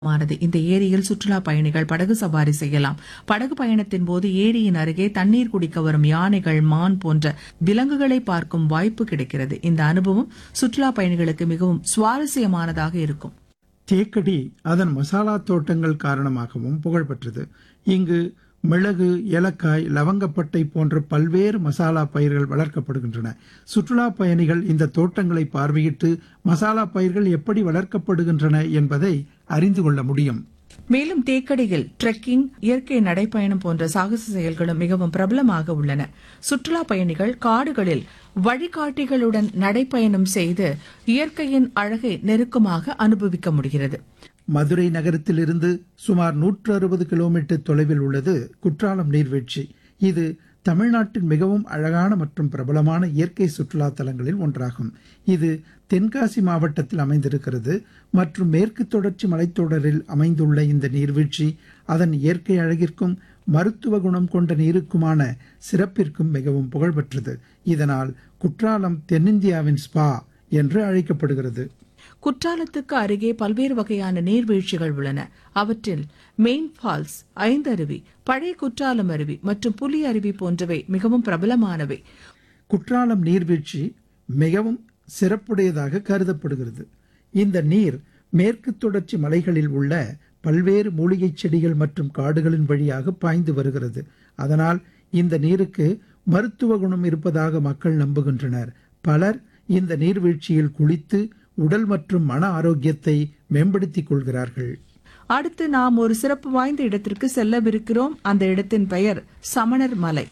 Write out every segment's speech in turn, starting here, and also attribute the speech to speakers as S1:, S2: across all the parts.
S1: மானது இந்த ஏரியில் சுற்றுலா பயணிகள் படகு சவாரி செய்யலாம் படகு பயணத்தின் போது ஏரியின் அருகே தண்ணீர் குடிக்க வரும் யானைகள் மான் போன்ற விலங்குகளை பார்க்கும் வாய்ப்பு கிடைக்கிறது இந்த அனுபவம் சுற்றுலா பயணிகளுக்கு மிகவும் சுவாரஸ்யமானதாக இருக்கும்
S2: தேக்கடி அதன் மசாலா தோட்டங்கள் காரணமாகவும் புகழ்பெற்றது இங்கு மிளகு ஏலக்காய் லவங்கப்பட்டை போன்ற பல்வேறு மசாலா பயிர்கள் வளர்க்கப்படுகின்றன சுற்றுலா பயணிகள் இந்த தோட்டங்களை பார்வையிட்டு மசாலா பயிர்கள் எப்படி வளர்க்கப்படுகின்றன என்பதை அறிந்து கொள்ள முடியும்
S1: மேலும் தேக்கடியில் ட்ரெக்கிங் இயற்கை நடைப்பயணம் போன்ற சாகச செயல்களும் மிகவும் பிரபலமாக உள்ளன சுற்றுலா பயணிகள் காடுகளில் வழிகாட்டிகளுடன் நடைப்பயணம் செய்து இயற்கையின் அழகை நெருக்கமாக அனுபவிக்க முடிகிறது
S2: மதுரை நகரத்திலிருந்து சுமார் நூற்று அறுபது கிலோமீட்டர் தொலைவில் உள்ளது குற்றாலம் நீர்வீழ்ச்சி இது தமிழ்நாட்டின் மிகவும் அழகான மற்றும் பிரபலமான இயற்கை சுற்றுலா தலங்களில் ஒன்றாகும் இது தென்காசி மாவட்டத்தில் அமைந்திருக்கிறது மற்றும் மேற்கு தொடர்ச்சி மலைத்தொடரில் அமைந்துள்ள இந்த நீர்வீழ்ச்சி அதன் இயற்கை அழகிற்கும் மருத்துவ குணம் கொண்ட நீருக்குமான சிறப்பிற்கும் மிகவும் புகழ்பெற்றது இதனால் குற்றாலம் தென்னிந்தியாவின் ஸ்பா என்று அழைக்கப்படுகிறது
S1: குற்றாலத்துக்கு அருகே பல்வேறு வகையான நீர்வீழ்ச்சிகள் உள்ளன அவற்றில் மெயின் ஃபால்ஸ் ஐந்தருவி பழைய குற்றாலம் அருவி மற்றும் புலி அருவி போன்றவை மிகவும் பிரபலமானவை
S2: குற்றாலம் நீர்வீழ்ச்சி மிகவும் சிறப்புடையதாக கருதப்படுகிறது இந்த நீர் மேற்கு தொடர்ச்சி மலைகளில் உள்ள பல்வேறு மூலிகைச் செடிகள் மற்றும் காடுகளின் வழியாக பாய்ந்து வருகிறது அதனால் இந்த நீருக்கு மருத்துவ குணம் இருப்பதாக மக்கள் நம்புகின்றனர் பலர் இந்த நீர்வீழ்ச்சியில் குளித்து உடல் மற்றும் மன ஆரோக்கியத்தை மேம்படுத்திக் கொள்கிறார்கள்
S1: அடுத்து நாம் ஒரு சிறப்பு வாய்ந்த இடத்திற்கு செல்லவிருக்கிறோம் அந்த இடத்தின் பெயர் சமணர் மலை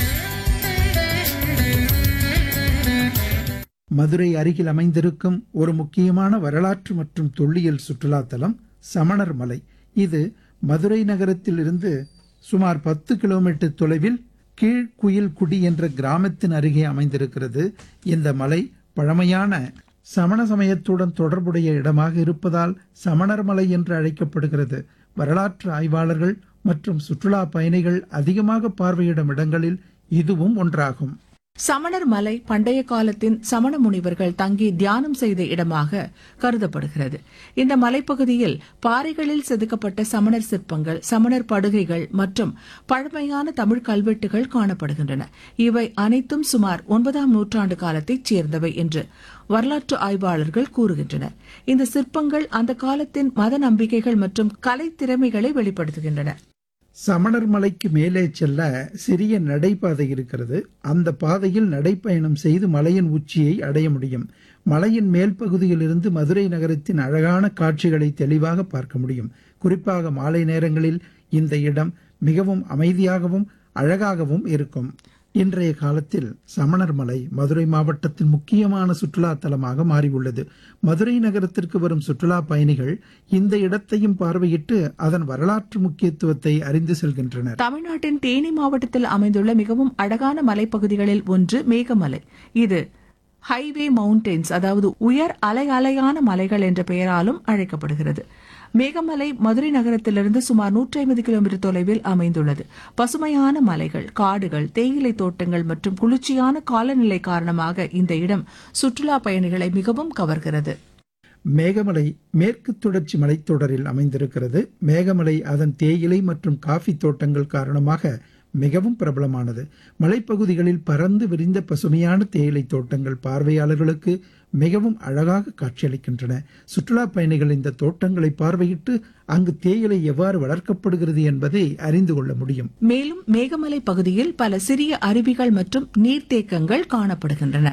S2: மதுரை அருகில் அமைந்திருக்கும் ஒரு முக்கியமான வரலாற்று மற்றும் தொல்லியல் சுற்றுலா தலம் சமணர் மலை இது மதுரை நகரத்தில் இருந்து சுமார் பத்து கிலோமீட்டர் தொலைவில் கீழ்குயில்குடி என்ற கிராமத்தின் அருகே அமைந்திருக்கிறது இந்த மலை பழமையான சமண சமயத்துடன் தொடர்புடைய இடமாக இருப்பதால் சமணர் மலை என்று அழைக்கப்படுகிறது வரலாற்று ஆய்வாளர்கள் மற்றும் சுற்றுலா பயணிகள் அதிகமாக பார்வையிடும் இடங்களில் இதுவும் ஒன்றாகும்
S1: சமணர் மலை பண்டைய காலத்தின் சமண முனிவர்கள் தங்கி தியானம் செய்த இடமாக கருதப்படுகிறது இந்த மலைப்பகுதியில் பாறைகளில் செதுக்கப்பட்ட சமணர் சிற்பங்கள் சமணர் படுகைகள் மற்றும் பழமையான தமிழ் கல்வெட்டுகள் காணப்படுகின்றன இவை அனைத்தும் சுமார் ஒன்பதாம் நூற்றாண்டு காலத்தைச் சேர்ந்தவை என்று வரலாற்று ஆய்வாளர்கள் கூறுகின்றனர் இந்த சிற்பங்கள் அந்த காலத்தின் மத நம்பிக்கைகள் மற்றும் கலை திறமைகளை வெளிப்படுத்துகின்றன
S2: சமணர் மலைக்கு மேலே செல்ல சிறிய நடைபாதை இருக்கிறது அந்த பாதையில் நடைப்பயணம் செய்து மலையின் உச்சியை அடைய முடியும் மலையின் மேல் பகுதியிலிருந்து மதுரை நகரத்தின் அழகான காட்சிகளை தெளிவாக பார்க்க முடியும் குறிப்பாக மாலை நேரங்களில் இந்த இடம் மிகவும் அமைதியாகவும் அழகாகவும் இருக்கும் இன்றைய காலத்தில் சமணர் மலை மதுரை மாவட்டத்தின் முக்கியமான சுற்றுலா தலமாக மாறியுள்ளது மதுரை நகரத்திற்கு வரும் சுற்றுலா பயணிகள் இந்த இடத்தையும் பார்வையிட்டு அதன் வரலாற்று முக்கியத்துவத்தை அறிந்து செல்கின்றனர்
S1: தமிழ்நாட்டின் தேனி மாவட்டத்தில் அமைந்துள்ள மிகவும் அழகான மலைப்பகுதிகளில் ஒன்று மேகமலை இது ஹைவே மவுண்டன்ஸ் அதாவது உயர் அலை அலையான மலைகள் என்ற பெயராலும் அழைக்கப்படுகிறது மேகமலை மதுரை நகரத்திலிருந்து சுமார் நூற்றி ஐம்பது கிலோமீட்டர் தொலைவில் அமைந்துள்ளது பசுமையான மலைகள் காடுகள் தேயிலை தோட்டங்கள் மற்றும் குளிர்ச்சியான காலநிலை காரணமாக இந்த இடம் சுற்றுலா பயணிகளை மிகவும் கவர்கிறது
S2: மேகமலை மேற்கு தொடர்ச்சி மலைத்தொடரில் அமைந்திருக்கிறது மேகமலை அதன் தேயிலை மற்றும் காஃபி தோட்டங்கள் காரணமாக மிகவும் பிரபலமானது மலைப்பகுதிகளில் பறந்து விரிந்த பசுமையான தேயிலை தோட்டங்கள் பார்வையாளர்களுக்கு மிகவும் அழகாக காட்சியளிக்கின்றன சுற்றுலா பயணிகள் இந்த தோட்டங்களை பார்வையிட்டு அங்கு தேயிலை எவ்வாறு வளர்க்கப்படுகிறது என்பதை அறிந்து கொள்ள முடியும்
S1: மேலும் மேகமலை பகுதியில் பல சிறிய அருவிகள் மற்றும் நீர்த்தேக்கங்கள் காணப்படுகின்றன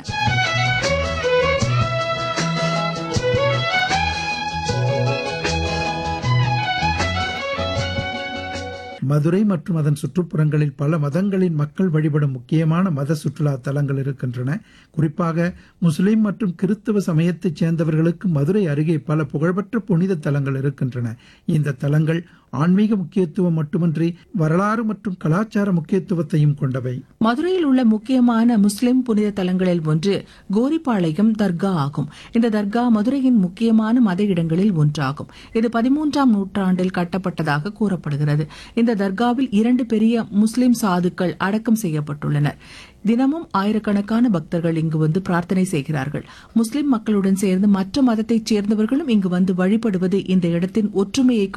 S2: மதுரை மற்றும் அதன் சுற்றுப்புறங்களில் பல மதங்களின் மக்கள் வழிபடும் முக்கியமான மத சுற்றுலா தலங்கள் இருக்கின்றன குறிப்பாக முஸ்லிம் மற்றும் கிறிஸ்தவ சமயத்தைச் சேர்ந்தவர்களுக்கு மதுரை அருகே பல புகழ்பெற்ற புனித தலங்கள் இருக்கின்றன இந்த தலங்கள் ஆன்மீக முக்கியத்துவம் மட்டுமின்றி வரலாறு மற்றும் கலாச்சார முக்கியத்துவத்தையும் கொண்டவை
S1: மதுரையில் உள்ள முக்கியமான முஸ்லிம் புனித தலங்களில் ஒன்று கோரிப்பாளையம் தர்கா ஆகும் இந்த தர்கா மதுரையின் முக்கியமான மத இடங்களில் ஒன்றாகும் இது பதிமூன்றாம் நூற்றாண்டில் கட்டப்பட்டதாக கூறப்படுகிறது இந்த தர்காவில் இரண்டு பெரிய முஸ்லிம் சாதுக்கள் அடக்கம் செய்யப்பட்டுள்ளனர் தினமும் ஆயிரக்கணக்கான பக்தர்கள் இங்கு வந்து பிரார்த்தனை செய்கிறார்கள் முஸ்லிம் மக்களுடன் சேர்ந்து மற்ற மதத்தைச் சேர்ந்தவர்களும் இங்கு வந்து வழிபடுவது இந்த இடத்தின் ஒற்றுமையை